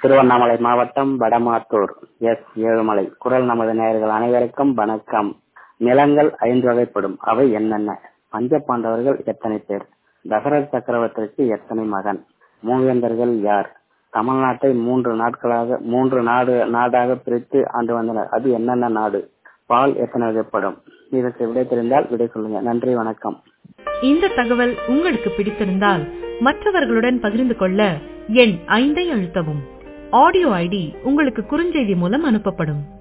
திருவண்ணாமலை மாவட்டம் வடமாத்தூர் எஸ் ஏழுமலை குரல் நமது நேயர்கள் அனைவருக்கும் வணக்கம் நிலங்கள் ஐந்து வகைப்படும் அவை என்னென்ன பஞ்ச பாண்டவர்கள் எத்தனை பேர் தசரத சக்கரவர்த்திக்கு எத்தனை மகன் மூவேந்தர்கள் யார் தமிழ்நாட்டை மூன்று நாட்களாக மூன்று நாடு நாடாக பிரித்து ஆண்டு வந்தனர் அது என்னென்ன நாடு பால் எத்தனை வகைப்படும் இதற்கு விடை தெரிந்தால் விடை சொல்லுங்க நன்றி வணக்கம் இந்த தகவல் உங்களுக்கு பிடித்திருந்தால் மற்றவர்களுடன் பகிர்ந்து கொள்ள எண் ஐந்தை அழுத்தவும் ஆடியோ ஐடி உங்களுக்கு குறுஞ்செய்தி மூலம் அனுப்பப்படும்